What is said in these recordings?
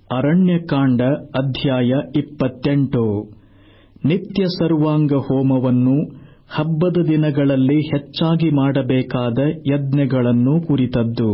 ಅರಣ್ಯಕಾಂಡ ಅಧ್ಯಾಯ ಇಪ್ಪತ್ತೆಂಟು ನಿತ್ಯ ಸರ್ವಾಂಗ ಹೋಮವನ್ನು ಹಬ್ಬದ ದಿನಗಳಲ್ಲಿ ಹೆಚ್ಚಾಗಿ ಮಾಡಬೇಕಾದ ಯಜ್ಞಗಳನ್ನು ಕುರಿತದ್ದು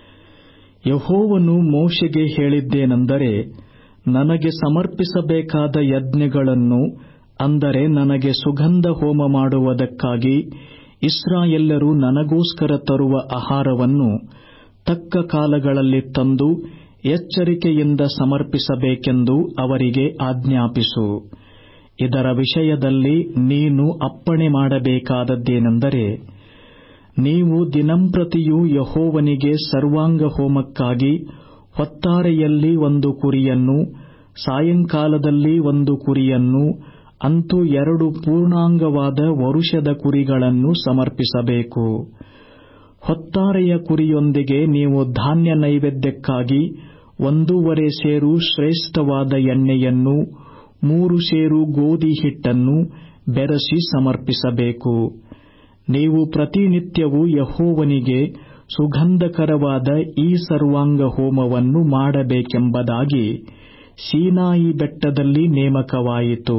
ಯೆಹೋವನು ಮೋಶೆಗೆ ಹೇಳಿದ್ದೇನೆಂದರೆ ನನಗೆ ಸಮರ್ಪಿಸಬೇಕಾದ ಯಜ್ಞಗಳನ್ನು ಅಂದರೆ ನನಗೆ ಸುಗಂಧ ಹೋಮ ಮಾಡುವುದಕ್ಕಾಗಿ ಇಸ್ರಾಯೇಲ್ಯರು ನನಗೋಸ್ಕರ ತರುವ ಆಹಾರವನ್ನು ತಕ್ಕ ಕಾಲಗಳಲ್ಲಿ ತಂದು ಎಚ್ಚರಿಕೆಯಿಂದ ಸಮರ್ಪಿಸಬೇಕೆಂದು ಅವರಿಗೆ ಆಜ್ಞಾಪಿಸು ಇದರ ವಿಷಯದಲ್ಲಿ ನೀನು ಅಪ್ಪಣೆ ಮಾಡಬೇಕಾದದ್ದೇನೆಂದರೆ ನೀವು ದಿನಂಪ್ರತಿಯೂ ಯೆಹೋವನಿಗೆ ಸರ್ವಾಂಗ ಹೋಮಕ್ಕಾಗಿ ಹೊತ್ತಾರೆಯಲ್ಲಿ ಒಂದು ಕುರಿಯನ್ನು ಸಾಯಂಕಾಲದಲ್ಲಿ ಒಂದು ಕುರಿಯನ್ನು ಅಂತೂ ಎರಡು ಪೂರ್ಣಾಂಗವಾದ ವರುಷದ ಕುರಿಗಳನ್ನು ಸಮರ್ಪಿಸಬೇಕು ಹೊತ್ತಾರೆಯ ಕುರಿಯೊಂದಿಗೆ ನೀವು ಧಾನ್ಯ ನೈವೇದ್ಯಕ್ಕಾಗಿ ಒಂದೂವರೆ ಸೇರು ಶ್ರೇಷ್ಠವಾದ ಎಣ್ಣೆಯನ್ನು ಮೂರು ಸೇರು ಗೋಧಿ ಹಿಟ್ಟನ್ನು ಬೆರಸಿ ಸಮರ್ಪಿಸಬೇಕು ನೀವು ಪ್ರತಿನಿತ್ಯವೂ ಯೆಹೋವನಿಗೆ ಸುಗಂಧಕರವಾದ ಈ ಸರ್ವಾಂಗ ಹೋಮವನ್ನು ಮಾಡಬೇಕೆಂಬುದಾಗಿ ಸೀನಾಯಿ ಬೆಟ್ಟದಲ್ಲಿ ನೇಮಕವಾಯಿತು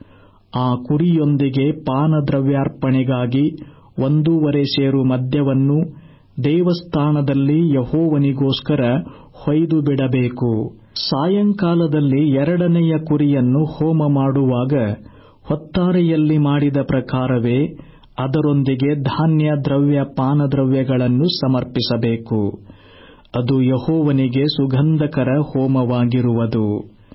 ಆ ಕುರಿಯೊಂದಿಗೆ ಪಾನದ್ರವ್ಯಾರ್ಪಣೆಗಾಗಿ ಒಂದೂವರೆ ಸೇರು ಮದ್ಯವನ್ನು ದೇವಸ್ಥಾನದಲ್ಲಿ ಯೆಹೋವನಿಗೋಸ್ಕರ ಹೊಯ್ದು ಬಿಡಬೇಕು ಸಾಯಂಕಾಲದಲ್ಲಿ ಎರಡನೆಯ ಕುರಿಯನ್ನು ಹೋಮ ಮಾಡುವಾಗ ಹೊತ್ತಾರೆಯಲ್ಲಿ ಮಾಡಿದ ಪ್ರಕಾರವೇ ಅದರೊಂದಿಗೆ ಧಾನ್ಯ ದ್ರವ್ಯ ಪಾನದ್ರವ್ಯಗಳನ್ನು ಸಮರ್ಪಿಸಬೇಕು ಅದು ಯೆಹೋವನಿಗೆ ಸುಗಂಧಕರ ಹೋಮವಾಗಿರುವುದು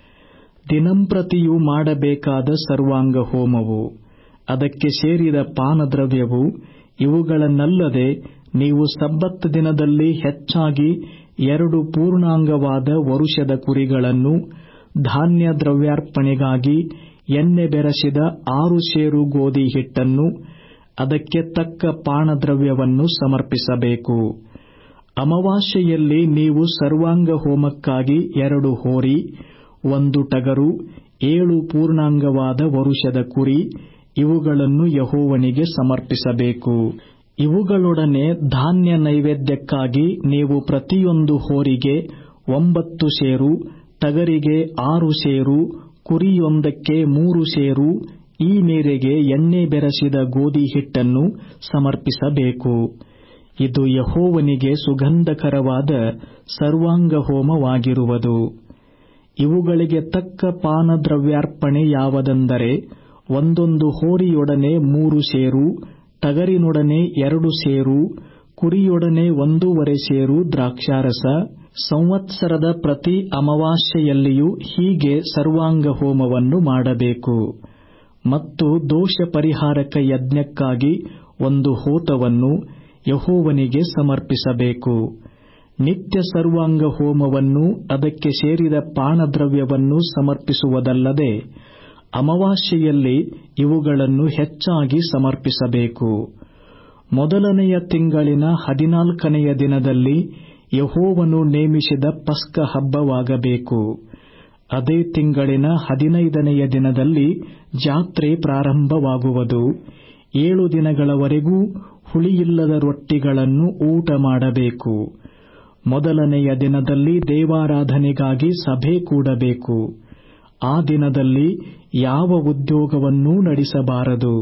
ದಿನಂಪ್ರತಿಯೂ ಮಾಡಬೇಕಾದ ಸರ್ವಾಂಗ ಹೋಮವು ಅದಕ್ಕೆ ಸೇರಿದ ಪಾನದ್ರವ್ಯವು ಇವುಗಳನ್ನಲ್ಲದೆ ನೀವು ಸಬ್ಬತ್ ದಿನದಲ್ಲಿ ಹೆಚ್ಚಾಗಿ ಎರಡು ಪೂರ್ಣಾಂಗವಾದ ವರುಷದ ಕುರಿಗಳನ್ನು ಧಾನ್ಯ ದ್ರವ್ಯಾರ್ಪಣೆಗಾಗಿ ಎಣ್ಣೆ ಬೆರಸಿದ ಆರು ಸೇರು ಗೋಧಿ ಹಿಟ್ಟನ್ನು ಅದಕ್ಕೆ ತಕ್ಕ ಪಾನದ್ರವ್ಯವನ್ನು ಸಮರ್ಪಿಸಬೇಕು ಅಮಾವಾಸ್ಯೆಯಲ್ಲಿ ನೀವು ಸರ್ವಾಂಗ ಹೋಮಕ್ಕಾಗಿ ಎರಡು ಹೋರಿ ಒಂದು ಟಗರು ಏಳು ಪೂರ್ಣಾಂಗವಾದ ವರುಷದ ಕುರಿ ಇವುಗಳನ್ನು ಯೆಹೋವನಿಗೆ ಸಮರ್ಪಿಸಬೇಕು ಇವುಗಳೊಡನೆ ಧಾನ್ಯ ನೈವೇದ್ಯಕ್ಕಾಗಿ ನೀವು ಪ್ರತಿಯೊಂದು ಹೋರಿಗೆ ಒಂಬತ್ತು ಸೇರು ಟಗರಿಗೆ ಆರು ಸೇರು ಕುರಿಯೊಂದಕ್ಕೆ ಮೂರು ಸೇರು ಈ ಮೇರೆಗೆ ಎಣ್ಣೆ ಬೆರಸಿದ ಗೋಧಿ ಹಿಟ್ಟನ್ನು ಸಮರ್ಪಿಸಬೇಕು ಇದು ಯೆಹೋವನಿಗೆ ಸುಗಂಧಕರವಾದ ಸರ್ವಾಂಗ ಹೋಮವಾಗಿರುವುದು ಇವುಗಳಿಗೆ ತಕ್ಕ ಪಾನದ್ರವ್ಯಾರ್ಪಣೆ ಯಾವುದೆಂದರೆ ಒಂದೊಂದು ಹೋರಿಯೊಡನೆ ಮೂರು ಸೇರು ಟಗರಿನೊಡನೆ ಎರಡು ಸೇರು ಕುರಿಯೊಡನೆ ಒಂದೂವರೆ ಸೇರು ದ್ರಾಕ್ಷಾರಸ ಸಂವತ್ಸರದ ಪ್ರತಿ ಅಮಾವಾಸ್ಯೆಯಲ್ಲಿಯೂ ಹೀಗೆ ಸರ್ವಾಂಗ ಹೋಮವನ್ನು ಮಾಡಬೇಕು ಮತ್ತು ದೋಷ ಪರಿಹಾರಕ ಯಜ್ಞಕ್ಕಾಗಿ ಒಂದು ಹೋತವನ್ನು ಯೆಹೋವನಿಗೆ ಸಮರ್ಪಿಸಬೇಕು ನಿತ್ಯ ಸರ್ವಾಂಗ ಹೋಮವನ್ನು ಅದಕ್ಕೆ ಸೇರಿದ ಪಾನದ್ರವ್ಯವನ್ನು ಸಮರ್ಪಿಸುವುದಲ್ಲದೆ ಅಮಾವಾಸ್ಯೆಯಲ್ಲಿ ಇವುಗಳನ್ನು ಹೆಚ್ಚಾಗಿ ಸಮರ್ಪಿಸಬೇಕು ಮೊದಲನೆಯ ತಿಂಗಳಿನ ಹದಿನಾಲ್ಕನೆಯ ದಿನದಲ್ಲಿ ಯೆಹೋವನು ನೇಮಿಸಿದ ಪಸ್ಕ ಹಬ್ಬವಾಗಬೇಕು ಅದೇ ತಿಂಗಳಿನ ಹದಿನೈದನೆಯ ದಿನದಲ್ಲಿ ಜಾತ್ರೆ ಪ್ರಾರಂಭವಾಗುವುದು ಏಳು ದಿನಗಳವರೆಗೂ ಹುಳಿಯಿಲ್ಲದ ರೊಟ್ಟಿಗಳನ್ನು ಊಟ ಮಾಡಬೇಕು ಮೊದಲನೆಯ ದಿನದಲ್ಲಿ ದೇವಾರಾಧನೆಗಾಗಿ ಸಭೆ ಕೂಡಬೇಕು ಆ ದಿನದಲ್ಲಿ ಯಾವ ಉದ್ಯೋಗವನ್ನೂ ನಡೆಸಬಾರದು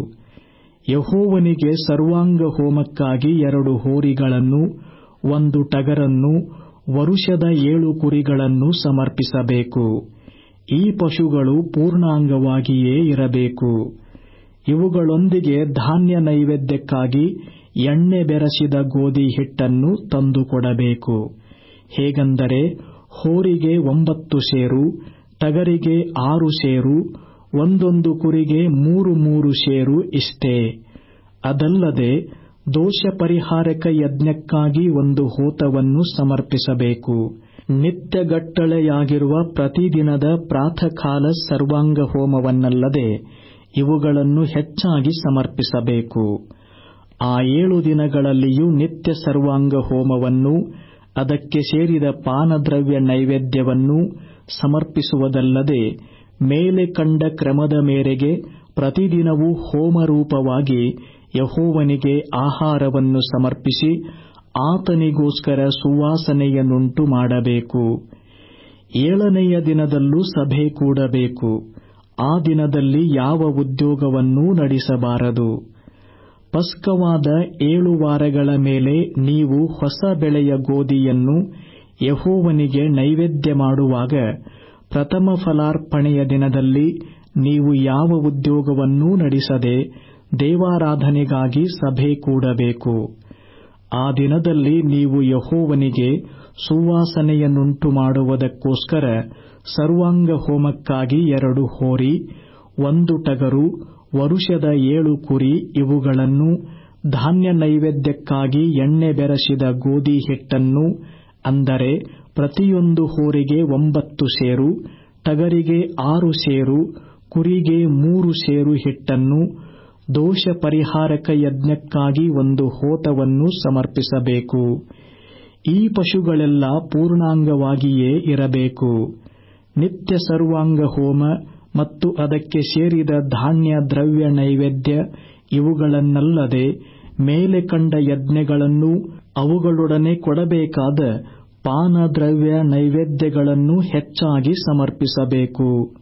ಯೆಹೋವನಿಗೆ ಸರ್ವಾಂಗ ಹೋಮಕ್ಕಾಗಿ ಎರಡು ಹೋರಿಗಳನ್ನು ಒಂದು ಟಗರನ್ನು ವರುಷದ ಏಳು ಕುರಿಗಳನ್ನು ಸಮರ್ಪಿಸಬೇಕು ಈ ಪಶುಗಳು ಪೂರ್ಣಾಂಗವಾಗಿಯೇ ಇರಬೇಕು ಇವುಗಳೊಂದಿಗೆ ಧಾನ್ಯ ನೈವೇದ್ಯಕ್ಕಾಗಿ ಎಣ್ಣೆ ಬೆರಸಿದ ಗೋಧಿ ಹಿಟ್ಟನ್ನು ತಂದುಕೊಡಬೇಕು ಹೇಗೆಂದರೆ ಹೋರಿಗೆ ಒಂಬತ್ತು ಸೇರು ಟಗರಿಗೆ ಆರು ಸೇರು ಒಂದೊಂದು ಕುರಿಗೆ ಮೂರು ಮೂರು ಸೇರು ಇಷ್ಟೇ ಅದಲ್ಲದೆ ದೋಷ ಪರಿಹಾರಕ ಯಜ್ಞಕ್ಕಾಗಿ ಒಂದು ಹೋತವನ್ನು ಸಮರ್ಪಿಸಬೇಕು ನಿತ್ಯಗಟ್ಟಳೆಯಾಗಿರುವ ಪ್ರತಿದಿನದ ಪ್ರಾತಃಕಾಲ ಸರ್ವಾಂಗ ಹೋಮವನ್ನಲ್ಲದೆ ಇವುಗಳನ್ನು ಹೆಚ್ಚಾಗಿ ಸಮರ್ಪಿಸಬೇಕು ಆ ಏಳು ದಿನಗಳಲ್ಲಿಯೂ ನಿತ್ಯ ಸರ್ವಾಂಗ ಹೋಮವನ್ನು ಅದಕ್ಕೆ ಸೇರಿದ ಪಾನದ್ರವ್ಯ ನೈವೇದ್ಯವನ್ನು ಸಮರ್ಪಿಸುವುದಲ್ಲದೆ ಮೇಲೆ ಕಂಡ ಕ್ರಮದ ಮೇರೆಗೆ ಪ್ರತಿದಿನವೂ ಹೋಮರೂಪವಾಗಿ ಯೆಹೋವನಿಗೆ ಆಹಾರವನ್ನು ಸಮರ್ಪಿಸಿ ಆತನಿಗೋಸ್ಕರ ಸುವಾಸನೆಯನ್ನುಂಟು ಮಾಡಬೇಕು ಏಳನೆಯ ದಿನದಲ್ಲೂ ಸಭೆ ಕೂಡಬೇಕು ಆ ದಿನದಲ್ಲಿ ಯಾವ ಉದ್ಯೋಗವನ್ನೂ ನಡೆಸಬಾರದು ಪಸ್ಕವಾದ ಏಳು ವಾರಗಳ ಮೇಲೆ ನೀವು ಹೊಸ ಬೆಳೆಯ ಗೋಧಿಯನ್ನು ಯಹೋವನಿಗೆ ನೈವೇದ್ಯ ಮಾಡುವಾಗ ಪ್ರಥಮ ಫಲಾರ್ಪಣೆಯ ದಿನದಲ್ಲಿ ನೀವು ಯಾವ ಉದ್ಯೋಗವನ್ನೂ ನಡೆಸದೆ ದೇವಾರಾಧನೆಗಾಗಿ ಸಭೆ ಕೂಡಬೇಕು ಆ ದಿನದಲ್ಲಿ ನೀವು ಯಹೋವನಿಗೆ ಸುವಾಸನೆಯನ್ನುಂಟು ಮಾಡುವುದಕ್ಕೋಸ್ಕರ ಸರ್ವಾಂಗ ಹೋಮಕ್ಕಾಗಿ ಎರಡು ಹೋರಿ ಒಂದು ಟಗರು ವರುಷದ ಏಳು ಕುರಿ ಇವುಗಳನ್ನು ಧಾನ್ಯ ನೈವೇದ್ಯಕ್ಕಾಗಿ ಎಣ್ಣೆ ಬೆರಸಿದ ಗೋಧಿ ಹಿಟ್ಟನ್ನು ಅಂದರೆ ಪ್ರತಿಯೊಂದು ಹೋರಿಗೆ ಒಂಬತ್ತು ಸೇರು ಟಗರಿಗೆ ಆರು ಸೇರು ಕುರಿಗೆ ಮೂರು ಸೇರು ಹಿಟ್ಟನ್ನು ದೋಷ ಪರಿಹಾರಕ ಯಜ್ಞಕ್ಕಾಗಿ ಒಂದು ಹೋತವನ್ನು ಸಮರ್ಪಿಸಬೇಕು ಈ ಪಶುಗಳೆಲ್ಲ ಪೂರ್ಣಾಂಗವಾಗಿಯೇ ಇರಬೇಕು ನಿತ್ಯ ಸರ್ವಾಂಗ ಹೋಮ ಮತ್ತು ಅದಕ್ಕೆ ಸೇರಿದ ಧಾನ್ಯ ದ್ರವ್ಯ ನೈವೇದ್ಯ ಇವುಗಳನ್ನಲ್ಲದೆ ಮೇಲೆ ಕಂಡ ಯಜ್ಞಗಳನ್ನೂ ಅವುಗಳೊಡನೆ ಕೊಡಬೇಕಾದ ಪಾನದ್ರವ್ಯ ನೈವೇದ್ಯಗಳನ್ನೂ ಹೆಚ್ಚಾಗಿ ಸಮರ್ಪಿಸಬೇಕು